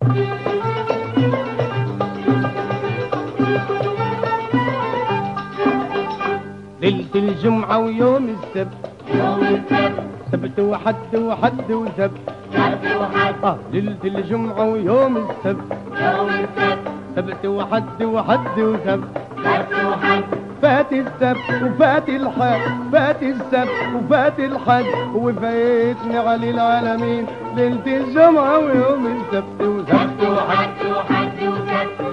ليلة الجمعة ويوم السبت يوم السبت سبت وحد وحد وسبت سبت وحد اه ليلة الجمعة ويوم السبت يوم السبت سبت وحد وحد وسبت سبت وحد فات السبت وفات الحد فات السبت وفات الحد وفايتني على العالمين ليلة الجمعة ويوم السبت وسبت سبت وحد وحد وسبت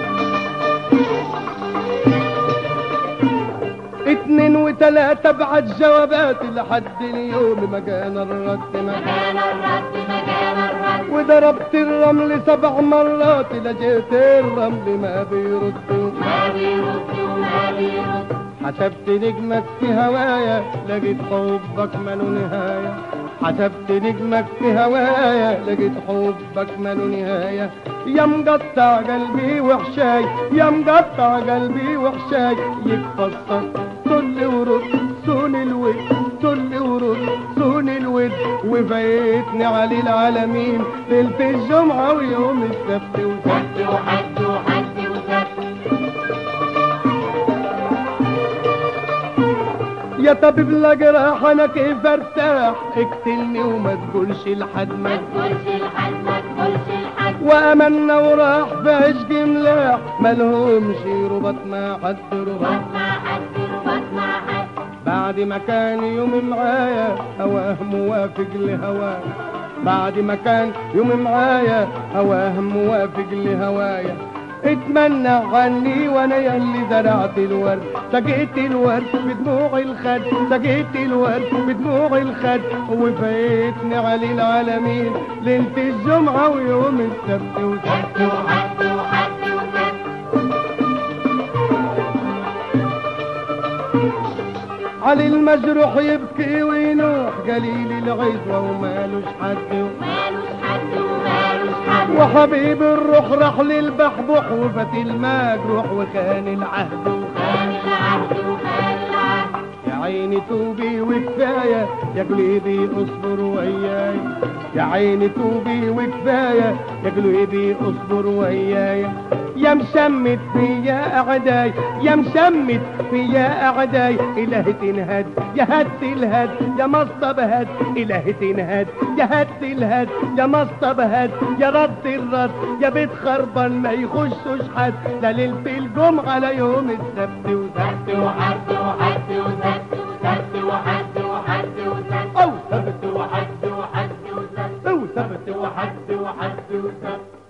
اتنين وتلاتة بعد جوابات لحد اليوم مكان الرد مكان مكان الرد مكان الرد وضربت الرمل سبع مرات لجيت الرمل ما بيرد ما بيرد وما بيرد حسبت نجمك في هوايا لقيت حبك ماله نهاية حسبت نجمك في هوايا لقيت حبك ماله نهاية يا مقطع قلبي وحشاي يا مقطع قلبي وحشاي يتفسر طل ورد سون الود طل ورد سون الود وفايتني على العالمين ليلة الجمعة ويوم السبت وسبت سبت وحد وحد وسبت يا طبيب الجراح انا كيف ارتاح اقتلني وما تقولش لحد ما ما تقولش لحد ما تقولش لحد وامنا وراح في عشق ملاح ملهمش ربط ما حد ربط بسمع حد وبسمع حد بعد ما كان يوم معايا هواه موافق لهوايا بعد ما كان يوم معايا هواه موافق لهوايا اتمنى عني وانا يلي زرعت الورد سقيت الورد بدموع الخد سقيت الورد بدموع الخد وفايتني على العالمين ليلة الجمعة ويوم السبت وسبت سبت وحد وحد وسبت علي المجروح يبكي وينوح قليل العزوة ومالوش حد مالوش حد ومالوش حد وحبيب الروح راح للبحبوح وفات المجروح وخان العهد خان العهد وخان العهد يا عيني توبي وكفاية يا قلبي اصبر وياي يا عيني توبي وكفاية يا قلبي اصبر وياي يا مشمت فيا اعداي يا مشمت فيا اعداي اله تنهد يا هد الهد يا مصطب هد اله تنهد يا هد الهد يا مصطب هد يا رد الرد يا بيت خربان ما يخشوش حد لا ليلة الجمعة لا يوم السبت وسبت سبت وحد وحد وسبت وسبت وحد وحد وسبت أو سبت وحد وحد وسبت أو سبت وحد وحد وسبت